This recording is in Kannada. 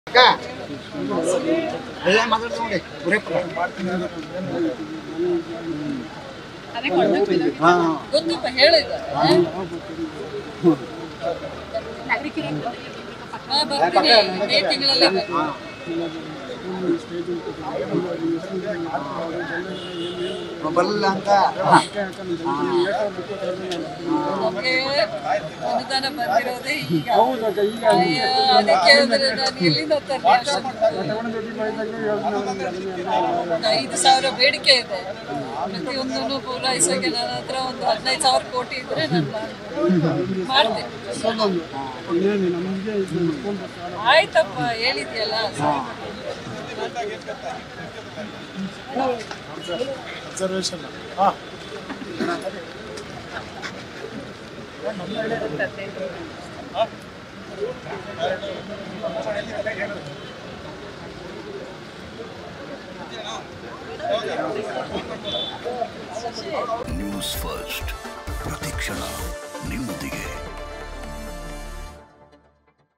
ಅಕ್ಕ ಅಲ್ಲೇ ಮಾತಾಡ್ತಾ ನೋಡಿ ಗುರೇಪ್ಪ ಹಾ ಗೊತ್ತಪ್ಪ ಹೇಳಿದ್ದಾರೆ ಹಾ ಬರ್ತೀನಿ ಮೇ ತಿಂಗಳಲ್ಲಿ ಬರ್ತೀನಿ ಬರಲಿಲ್ಲ ಅಂತ ನಮಗೆ ಅನುದಾನ ಬಂದಿರೋದೇ ಈಗ ಅಯ್ಯೋ, ಅದಕ್ಕೆ ಅಂದ್ರೆ ನಾನು ಎಲ್ಲಿಂದ ತರಲಿ ಅಷ್ಟೊಂದು? ಐದು ಸಾವಿರ ಬೇಡಿಕೆ ಇದೆ ಪ್ರತಿಯೊಂದನ್ನು ಪೂರೈಸೋಕೆ ನನ್ನ ಹತ್ರ ಒಂದು ಹದಿನೈದು ಸಾವಿರ ಕೋಟಿ ಇದ್ರೆ ನಾನು ಮಾಡ್ತೀನಿ ಆಯ್ತಪ್ಪ ಹೇಳಿದ್ಯಲ್ಲ ರಿಸರ್ವೇಶನ್ ಹಾಂ ನ್ಯೂಸ್ ಫಸ್ಟ್ ಪ್ರತಿಕ್ಷಣ